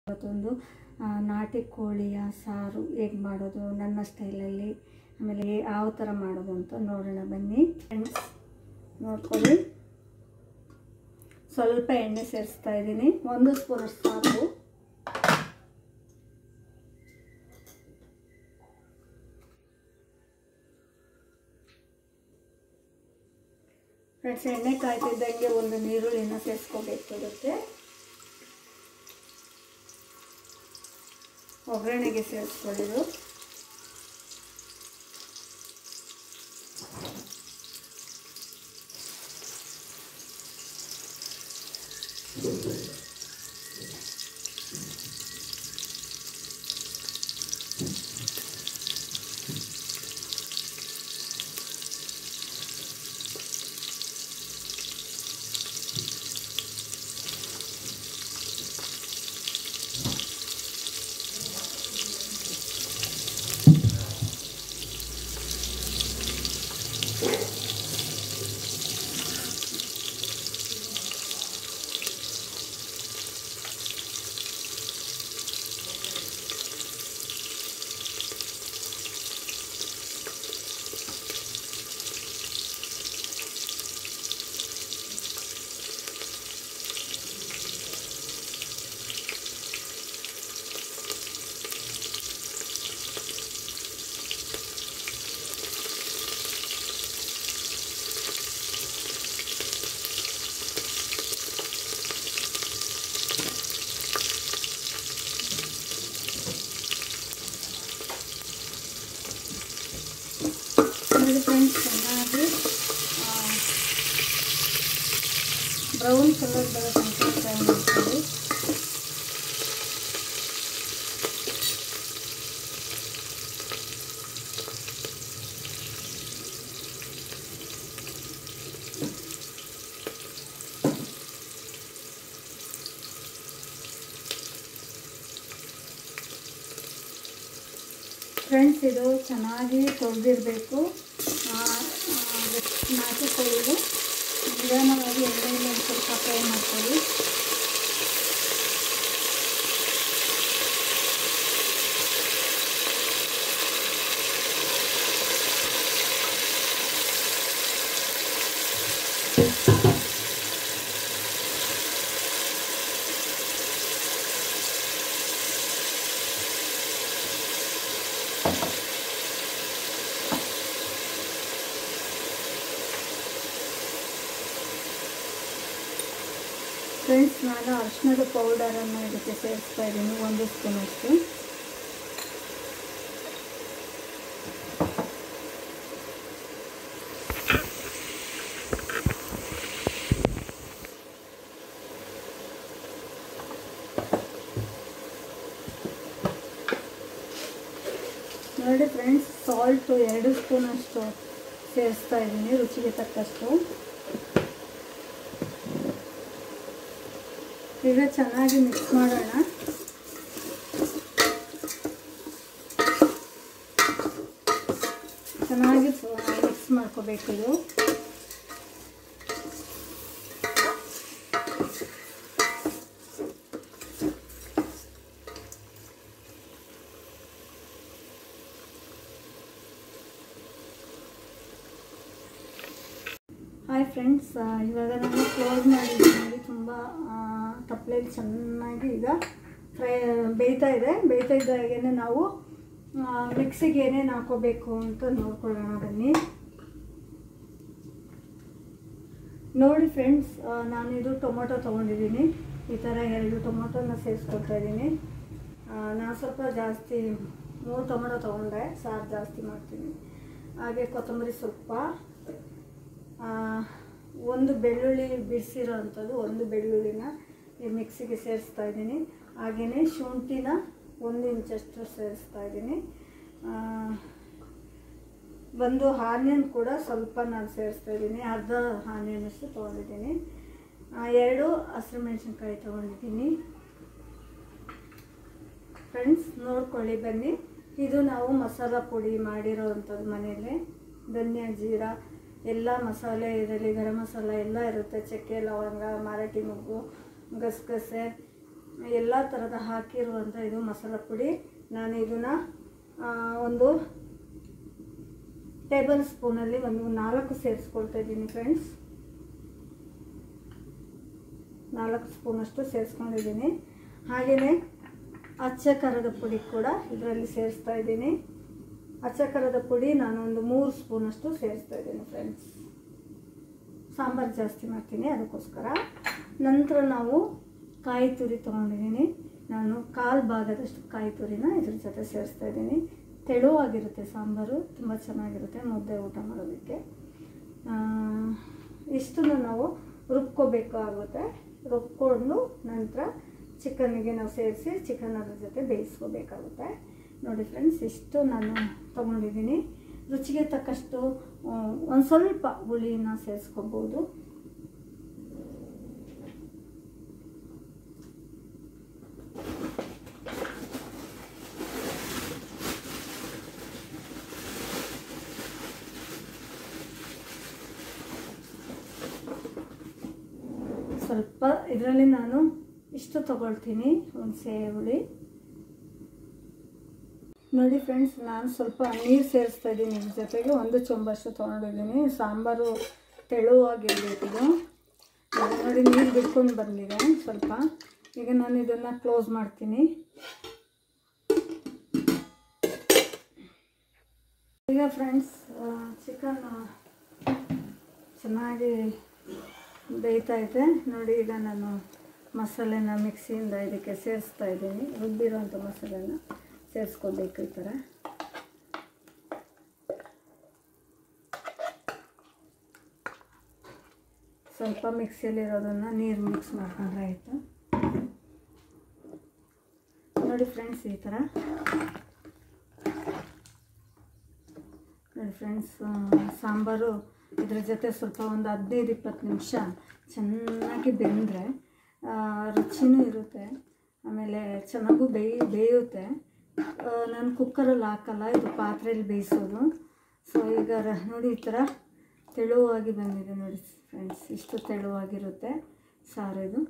ಇವತ್ತೊಂದು ಆ, ನಾಟಿ ಕೋಳಿಯ ಸಾರು ಹೇಗೆ ಮಾಡೋದು ನನ್ನ ಸ್ಟೈಲಲ್ಲಿ ಆಮೇಲೆ ಯಾವ ಥರ ಮಾಡೋದು ಅಂತ ನೋಡೋಣ ಬನ್ನಿ ಫ್ರೆಂಡ್ಸ್ ನೋಡ್ಕೊಳ್ಳಿ ಸ್ವಲ್ಪ ಎಣ್ಣೆ ಸೇರಿಸ್ತಾ ಇದ್ದೀನಿ ಒಂದು ಸ್ಪೂನ್ ಸಾಕು ಫ್ರೆಂಡ್ಸ್ ಎಣ್ಣೆ ಕಾಯ್ತಿದ್ದಂಗೆ ಒಂದು ನೀರುಳ್ಳಿನ ಸೇರಿಸ್ಕೋಬೇಕಾಗುತ್ತೆ ಒಗ್ಗರಣೆಗೆ ಸೇರಿಸ್ಕೊಳ್ಳೋದು ನೋಡಿ ಫ್ರೆಂಡ್ಸ್ ಚೆನ್ನಾಗಿ ಬ್ರೌನ್ ಕಲರ್ ಬರೋ ತನಕ ಫ್ರೈ ಮಾಡ್ಕೊಳ್ಳಿ ಫ್ರೆಂಡ್ಸ್ ಇದು ಚೆನ್ನಾಗಿ ತೊಳೆದಿರಬೇಕು ನಾಟಿ ಕೋಳಿದು ನಿಧಾನವಾಗಿ ಎಣ್ಣೆಯಲ್ಲಿ ಒಂದು ಸ್ವಲ್ಪ ಫ್ರೈ ಮಾಡ್ಕೊಳ್ಳಿ ಫ್ರೆಂಡ್ಸ್ ನಾನು ಅರಿಶಿಣದ ಪೌಡರನ್ನು ಇದಕ್ಕೆ ಸೇರಿಸ್ತಾ ಇದ್ದೀನಿ ಒಂದು ಸ್ಪೂನಷ್ಟು ನೋಡಿ ಫ್ರೆಂಡ್ಸ್ ಸಾಲ್ಟು ಎರಡು ಸ್ಪೂನಷ್ಟು ಸೇರಿಸ್ತಾ ಇದ್ದೀನಿ ರುಚಿಗೆ ತಕ್ಕಷ್ಟು ಈಗ ಚೆನ್ನಾಗಿ ಮಿಕ್ಸ್ ಮಾಡೋಣ ಚೆನ್ನಾಗಿ ಮಿಕ್ಸ್ ಮಾಡ್ಕೋಬೇಕು ಇದು ಹಾಯ್ ಫ್ರೆಂಡ್ಸ್ ಇವಾಗ ನಾನು ಕ್ಲೋಸ್ ಮಾಡಿದ್ದೀನಿ ನೋಡಿ ತುಂಬ ತಪ್ಪಲೆಯಲ್ಲಿ ಚೆನ್ನಾಗಿ ಈಗ ಫ್ರೈ ಬೇಯ್ತಾ ಇದೆ ಬೇಯ್ತಾ ಇದ್ದಾಗೇ ನಾವು ಮಿಕ್ಸಿಗೆ ಏನೇನು ಹಾಕೋಬೇಕು ಅಂತ ನೋಡ್ಕೊಳ್ಳೋಣ ಬನ್ನಿ ನೋಡಿ ಫ್ರೆಂಡ್ಸ್ ನಾನಿದು ಟೊಮೊಟೊ ತೊಗೊಂಡಿದ್ದೀನಿ ಈ ಥರ ಎರಡು ಟೊಮೊಟೊನ ಸೇರಿಸ್ಕೊಳ್ತಾ ಇದ್ದೀನಿ ನಾನು ಸ್ವಲ್ಪ ಜಾಸ್ತಿ ಮೂರು ಟೊಮೊಟೊ ತೊಗೊಂಡೆ ಸಾರು ಜಾಸ್ತಿ ಮಾಡ್ತೀನಿ ಹಾಗೆ ಕೊತ್ತಂಬರಿ ಸೊಪ್ಪ ಆ, ಒಂದು ಬೆಳ್ಳುಳ್ಳಿ ಬಿಡಿಸಿರೋ ಅಂಥದ್ದು ಒಂದು ಬೆಳ್ಳುಳ್ಳಿನ ಈ ಮಿಕ್ಸಿಗೆ ಸೇರಿಸ್ತಾ ಇದ್ದೀನಿ ಹಾಗೆಯೇ ಶುಂಠಿನ ಒಂದು ಇಂಚಷ್ಟು ಸೇರಿಸ್ತಾ ಇದ್ದೀನಿ ಆ, ಒಂದು ಆನಿಯನ್ ಕೂಡ ಸ್ವಲ್ಪ ನಾನು ಸೇರಿಸ್ತಾ ಇದ್ದೀನಿ ಅರ್ಧ ಆನಿಯನಷ್ಟು ತೊಗೊಂಡಿದ್ದೀನಿ ಆ, ಎರಡು ಹಸಿರು ಮೆಣಸಿನ್ಕಾಯಿ ತೊಗೊಂಡಿದ್ದೀನಿ ಫ್ರೆಂಡ್ಸ್ ನೋಡ್ಕೊಳ್ಳಿ ಬನ್ನಿ ಇದು ನಾವು ಮಸಾಲ ಪುಡಿ ಮಾಡಿರೋ ಅಂಥದ್ದು ಮನೇಲಿ ಧನ್ಯ ಜೀರಾ ಎಲ್ಲ ಮಸಾಲೆ ಇದರಲ್ಲಿ ಗರಂ ಮಸಾಲ ಎಲ್ಲ ಇರುತ್ತೆ ಚಕ್ಕೆ ಲವಂಗ ಮರಾಠಿ ಮೊಗ್ಗು ಗಸಗಸೆ ಎಲ್ಲ ಥರದ ಹಾಕಿರುವಂಥ ಇದು ಮಸಾಲ ಪುಡಿ ನಾನು ಇದನ್ನು ಒಂದು ಟೇಬಲ್ ಸ್ಪೂನಲ್ಲಿ ಒಂದು ನಾಲ್ಕು ಸೇರಿಸ್ಕೊಳ್ತಾ ಇದ್ದೀನಿ ಫ್ರೆಂಡ್ಸ್ ನಾಲ್ಕು ಸ್ಪೂನಷ್ಟು ಸೇರಿಸ್ಕೊಂಡಿದ್ದೀನಿ ಹಾಗೆಯೇ ಅಚ್ಚ ಖಾರದ ಪುಡಿ ಕೂಡ ಇದರಲ್ಲಿ ಸೇರಿಸ್ತಾ ಇದ್ದೀನಿ ಅಚ್ಚ ಖಾರದ ಪುಡಿ ನಾನೊಂದು ಮೂರು ಸ್ಪೂನಷ್ಟು ಸೇರಿಸ್ತಾ ಇದ್ದೀನಿ ಫ್ರೆಂಡ್ಸ್ ಸಾಂಬಾರು ಜಾಸ್ತಿ ಮಾಡ್ತೀನಿ ಅದಕ್ಕೋಸ್ಕರ ನಂತರ ನಾವು ಕಾಯಿ ತುರಿ ತೊಗೊಂಡಿದ್ದೀನಿ ನಾನು ಕಾಲು ಭಾಗದಷ್ಟು ಕಾಯಿ ತುರಿನ ಇದ್ರ ಜೊತೆ ಸೇರಿಸ್ತಾ ಇದ್ದೀನಿ ತೆಳುವಾಗಿರುತ್ತೆ ಸಾಂಬಾರು ತುಂಬ ಚೆನ್ನಾಗಿರುತ್ತೆ ಮುದ್ದೆ ಊಟ ಮಾಡೋದಕ್ಕೆ ಆ, ಇಷ್ಟನ್ನು ನಾವು ರುಬ್ಕೋಬೇಕಾಗುತ್ತೆ ರುಬ್ಕೊಂಡು ನಂತರ ಚಿಕನ್ನಿಗೆ ನಾವು ಸೇರಿಸಿ ಚಿಕನ್ ಅದ್ರ ಜೊತೆ ಬೇಯಿಸ್ಕೋಬೇಕಾಗುತ್ತೆ ನೋಡಿ ಫ್ರೆಂಡ್ಸ್ ಇಷ್ಟು ನಾನು ತೊಗೊಂಡಿದ್ದೀನಿ ರುಚಿಗೆ ತಕ್ಕಷ್ಟು ಒಂದು ಸ್ವಲ್ಪ ಹುಳಿನ ಸೇರಿಸ್ಕೋಬೋದು ಸ್ವಲ್ಪ ಇದರಲ್ಲಿ ನಾನು ಇಷ್ಟು ತಗೊಳ್ತೀನಿ ಹುಣಸೆ ಹುಳಿ ನೋಡಿ ಫ್ರೆಂಡ್ಸ್ ನಾನು ಸ್ವಲ್ಪ ನೀರು ಸೇರಿಸ್ತಾ ಇದ್ದೀನಿ ಇದ್ರ ಜೊತೆಗೆ ಒಂದು ಚೊಂಬಷ್ಟು ತೊಗೊಂಡಿದ್ದೀನಿ ಸಾಂಬಾರು ತೆಳುವಾಗಿರಬೇಕಿದು ನೋಡಿ ನೀರು ಬಿಟ್ಕೊಂಡು ಬಂದಿದೆ ಸ್ವಲ್ಪ ಈಗ ನಾನು ಇದನ್ನು ಕ್ಲೋಸ್ ಮಾಡ್ತೀನಿ ಈಗ ಫ್ರೆಂಡ್ಸ್ ಚಿಕನ್ ಚೆನ್ನಾಗಿ ಬೇಯ್ತಾ ಇದೆ ನೋಡಿ ಈಗ ನಾನು ಮಸಾಲೆನ ಮಿಕ್ಸಿಯಿಂದ ಇದಕ್ಕೆ ಸೇರಿಸ್ತಾ ಇದ್ದೀನಿ ರುಬ್ಬಿರೋಂಥ ಮಸಾಲೆನ ಸೇರಿಸ್ಕೋಬೇಕು ಈ ಥರ ಸ್ವಲ್ಪ ಮಿಕ್ಸಿಯಲ್ಲಿರೋದನ್ನು ನೀರು ಮಿಕ್ಸ್ ಮಾಡ್ಕೊಂಡ್ರೆ ಆಯಿತು ನೋಡಿ ಫ್ರೆಂಡ್ಸ್ ಈ ಥರ ನೋಡಿ ಫ್ರೆಂಡ್ಸ್ ಸಾಂಬಾರು ಇದ್ರ ಜೊತೆ ಸ್ವಲ್ಪ ಒಂದು ಹದಿನೈದು ಇಪ್ಪತ್ತು ನಿಮಿಷ ಚೆನ್ನಾಗಿ ಬೆಂದರೆ ರುಚಿನೂ ಇರುತ್ತೆ ಆಮೇಲೆ ಚೆನ್ನಾಗೂ ಬೇಯಿ ಬೇಯುತ್ತೆ ಆ, ನಾನು ಕುಕ್ಕರಲ್ಲಿ ಹಾಕಲ್ಲ ಇದು ಪಾತ್ರೆಯಲ್ಲಿ ಬೇಯಿಸೋದು ಸೊ ಈಗ ರ- ನೋಡಿ ಈ ಥರ ತೆಳುವಾಗಿ ಬಂದಿದೆ ನೋಡಿ ಫ್ರೆಂಡ್ಸ್ ಇಷ್ಟು ತೆಳುವಾಗಿರುತ್ತೆ ಸಾರು ಇದು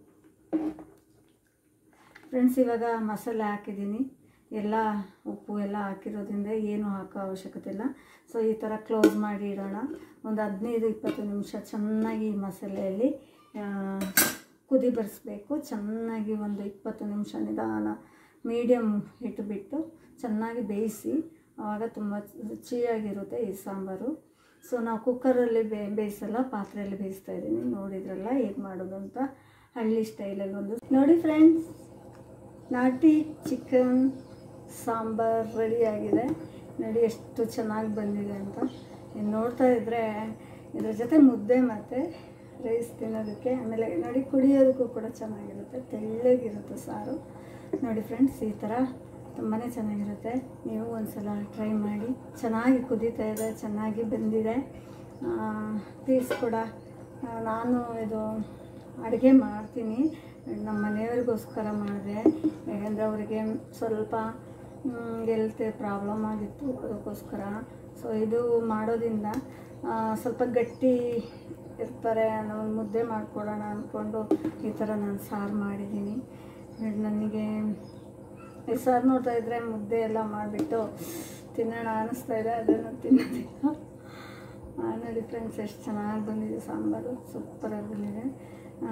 ಫ್ರೆಂಡ್ಸ್ ಇವಾಗ ಮಸಾಲೆ ಹಾಕಿದ್ದೀನಿ ಎಲ್ಲ ಉಪ್ಪು ಎಲ್ಲ ಹಾಕಿರೋದ್ರಿಂದ ಏನು ಹಾಕೋ ಅವಶ್ಯಕತೆ ಇಲ್ಲ ಸೊ ಈ ಥರ ಕ್ಲೋಸ್ ಮಾಡಿ ಇಡೋಣ ಒಂದು ಹದಿನೈದು ಇಪ್ಪತ್ತು ನಿಮಿಷ ಚೆನ್ನಾಗಿ ಈ ಮಸಾಲೆಯಲ್ಲಿ ಆ, ಕುದಿ ಬರಿಸ್ಬೇಕು ಚೆನ್ನಾಗಿ ಒಂದು ಇಪ್ಪತ್ತು ನಿಮಿಷ ನಿಧಾನ ಮೀಡಿಯಮ್ ಇಟ್ಬಿಟ್ಟು ಚೆನ್ನಾಗಿ ಬೇಯಿಸಿ ಆವಾಗ ತುಂಬ ರುಚಿಯಾಗಿರುತ್ತೆ ಈ ಸಾಂಬಾರು ಸೊ ನಾವು ಕುಕ್ಕರಲ್ಲಿ ಬೇ ಬೇಯಿಸಲ್ಲ ಪಾತ್ರೆಯಲ್ಲಿ ಬೇಯಿಸ್ತಾ ಇದ್ದೀನಿ ನೋಡಿದ್ರಲ್ಲ ಹೇಗೆ ಮಾಡೋದು ಅಂತ ಹಳ್ಳಿ ಸ್ಟೈಲಲ್ಲಿ ಒಂದು ನೋಡಿ ಫ್ರೆಂಡ್ಸ್ ನಾಟಿ ಚಿಕನ್ ಸಾಂಬಾರ್ ರೆಡಿಯಾಗಿದೆ ನೋಡಿ ಎಷ್ಟು ಚೆನ್ನಾಗಿ ಬಂದಿದೆ ಅಂತ ಇನ್ನು ನೋಡ್ತಾ ಇದ್ದರೆ ಇದ್ರ ಜೊತೆ ಮುದ್ದೆ ಮತ್ತು ರೈಸ್ ತಿನ್ನೋದಕ್ಕೆ ಆಮೇಲೆ ನೋಡಿ ಕುಡಿಯೋದಕ್ಕೂ ಕೂಡ ಚೆನ್ನಾಗಿರುತ್ತೆ ತೆಳ್ಳಗಿರುತ್ತೆ ಸಾರು ನೋಡಿ ಫ್ರೆಂಡ್ಸ್ ಈ ಥರ ತುಂಬಾ ಚೆನ್ನಾಗಿರುತ್ತೆ ನೀವು ಒಂದ್ಸಲ ಟ್ರೈ ಮಾಡಿ ಚೆನ್ನಾಗಿ ಕುದೀತಾ ಇದೆ ಚೆನ್ನಾಗಿ ಬೆಂದಿದೆ ಪೀಸ್ ಕೂಡ ಆ, ನಾನು ಇದು ಅಡುಗೆ ಮಾಡ್ತೀನಿ ನಮ್ಮ ಮನೆಯವ್ರಿಗೋಸ್ಕರ ಮಾಡಿದೆ ಯಾಕಂದರೆ ಅವರಿಗೆ ಸ್ವಲ್ಪ ಹೆಲ್ತ್ ಪ್ರಾಬ್ಲಮ್ ಆಗಿತ್ತು ಅದಕ್ಕೋಸ್ಕರ ಸೊ ಇದು ಮಾಡೋದ್ರಿಂದ ಆ, ಸ್ವಲ್ಪ ಗಟ್ಟಿ ಇರ್ತಾರೆ ನಾವು ಮುದ್ದೆ ಮಾಡಿಕೊಡೋಣ ಅಂದ್ಕೊಂಡು ಈ ಥರ ನಾನು ಸಾರು ಮಾಡಿದ್ದೀನಿ ನನಗೆ ಈ ಸಾರು ನೋಡ್ತಾ ಇದ್ದರೆ ಮುದ್ದೆ ಎಲ್ಲ ಮಾಡಿಬಿಟ್ಟು ತಿನ್ನೋಣ ಅನ್ನಿಸ್ತಾ ಇದೆ ಅದನ್ನು ತಿನ್ನೋದಿಲ್ಲ ಆ, ನೋಡಿ ಫ್ರೆಂಡ್ಸ್ ಎಷ್ಟು ಚೆನ್ನಾಗಿ ಬಂದಿದೆ ಸಾಂಬಾರು ಸೂಪರಾಗಿ ಬಂದಿದೆ ಆ,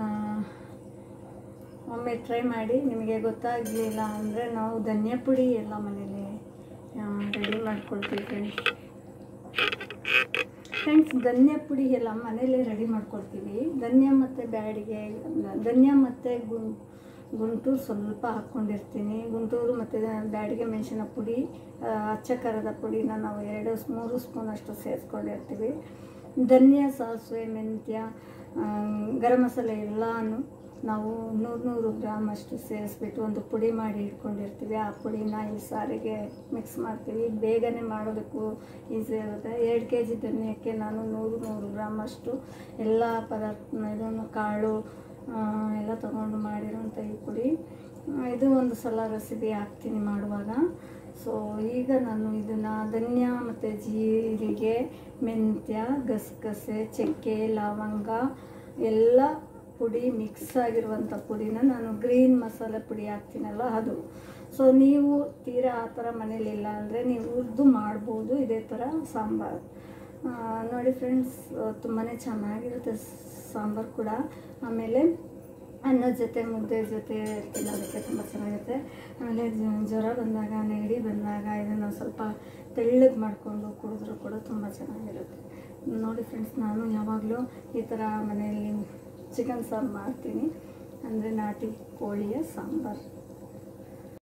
ಒಮ್ಮೆ ಟ್ರೈ ಮಾಡಿ ನಿಮಗೆ ಗೊತ್ತಾಗಲಿಲ್ಲ ಅಂದರೆ ನಾವು ಧನಿಯಾ ಪುಡಿ ಎಲ್ಲ ಮನೇಲಿ ರೆಡಿ ಮಾಡ್ಕೊಳ್ತೀವಿ ಫ್ರೆಂಡ್ಸ್ ಫ್ರೆಂಡ್ಸ್ ಧನಿಯಾ ಪುಡಿ ಎಲ್ಲ ಮನೇಲೇ ರೆಡಿ ಮಾಡ್ಕೊಳ್ತೀವಿ ಧನಿಯಾ ಮತ್ತು ಬ್ಯಾಡಿಗೆ ಧನಿಯಾ ಮತ್ತು ಗುಂ ಗುಂಟೂರು ಸ್ವಲ್ಪ ಹಾಕ್ಕೊಂಡಿರ್ತೀನಿ ಗುಂಟೂರು ಮತ್ತು ಬ್ಯಾಡಿಗೆ ಮೆಣಸಿನ ಪುಡಿ ಆ, ಅಚ್ಚ ಖಾರದ ಪುಡಿನ ನಾವು ಎರಡು ಮೂರು ಸ್ಪೂನಷ್ಟು ಸೇರಿಸ್ಕೊಂಡಿರ್ತೀವಿ ಧನಿಯಾ ಸಾಸಿವೆ ಮೆಂತ್ಯ ಆ, ಗರಂ ಮಸಾಲೆ ಎಲ್ಲನೂ ನಾವು ನೂರು ನೂರು ಗ್ರಾಮ್ ಅಷ್ಟು ಸೇರಿಸ್ಬಿಟ್ಟು ಒಂದು ಪುಡಿ ಮಾಡಿ ಇಟ್ಕೊಂಡಿರ್ತೀವಿ ಆ ಪುಡಿನ ಈ ಸಾರಿಗೆ ಮಿಕ್ಸ್ ಮಾಡ್ತೀವಿ ಬೇಗನೆ ಮಾಡೋದಕ್ಕೂ ಈಸಿ ಆಗುತ್ತೆ ಎರಡು ಕೆ ಜಿ ಧನಿಯಕ್ಕೆ ನಾನು ನೂರು ನೂರು ಗ್ರಾಮ್ ಅಷ್ಟು ಎಲ್ಲ ಪದಾರ್ಥ ಇದನ್ನು ಕಾಳು ಆ, ಎಲ್ಲ ತೊಗೊಂಡು ಮಾಡಿರೋಂಥ ಈ ಪುಡಿ ಆ, ಇದು ಒಂದು ಸಲ ರೆಸಿಪಿ ಹಾಕ್ತೀನಿ ಮಾಡುವಾಗ ಸೊ ಈಗ ನಾನು ಇದನ್ನು ಧನಿಯಾ ಮತ್ತು ಜೀರಿಗೆ ಮೆಂತ್ಯ ಗಸಗಸೆ ಚಕ್ಕೆ ಲವಂಗ ಎಲ್ಲ ಪುಡಿ ಮಿಕ್ಸ್ ಆಗಿರುವಂಥ ಪುಡಿನ ನಾನು ಗ್ರೀನ್ ಮಸಾಲೆ ಪುಡಿ ಹಾಕ್ತೀನಲ್ಲ ಅದು ಸೊ ನೀವು ತೀರಾ ಆ ಥರ ಮನೇಲಿಲ್ಲ ಅಂದರೆ ನೀವು ಹುರಿದು ಮಾಡ್ಬೋದು ಇದೇ ಥರ ಸಾಂಬಾರು ಆ, ನೋಡಿ ಫ್ರೆಂಡ್ಸ್ ತುಂಬಾ ಚೆನ್ನಾಗಿರುತ್ತೆ ಸಾಂಬಾರು ಕೂಡ ಆಮೇಲೆ ಅನ್ನದ ಜೊತೆ ಮುದ್ದೆ ಜೊತೆ ತಿನ್ನೋದಕ್ಕೆ ತುಂಬ ಚೆನ್ನಾಗಿರುತ್ತೆ ಆಮೇಲೆ ಜ- ಜ್ವರ ಬಂದಾಗ ನೆಗಡಿ ಬಂದಾಗ ಇದನ್ನು ಸ್ವಲ್ಪ ತೆಳ್ಳಗೆ ಮಾಡಿಕೊಂಡು ಕುಡಿದ್ರೂ ಕೂಡ ತುಂಬ ಚೆನ್ನಾಗಿರುತ್ತೆ ನೋಡಿ ಫ್ರೆಂಡ್ಸ್ ನಾನು ಯಾವಾಗಲೂ ಈ ಥರ ಮನೆಯಲ್ಲಿ ಚಿಕನ್ ಸಾರು ಮಾಡ್ತೀನಿ ಅಂದರೆ ನಾಟಿ ಕೋಳಿಯ ಸಾಂಬಾರು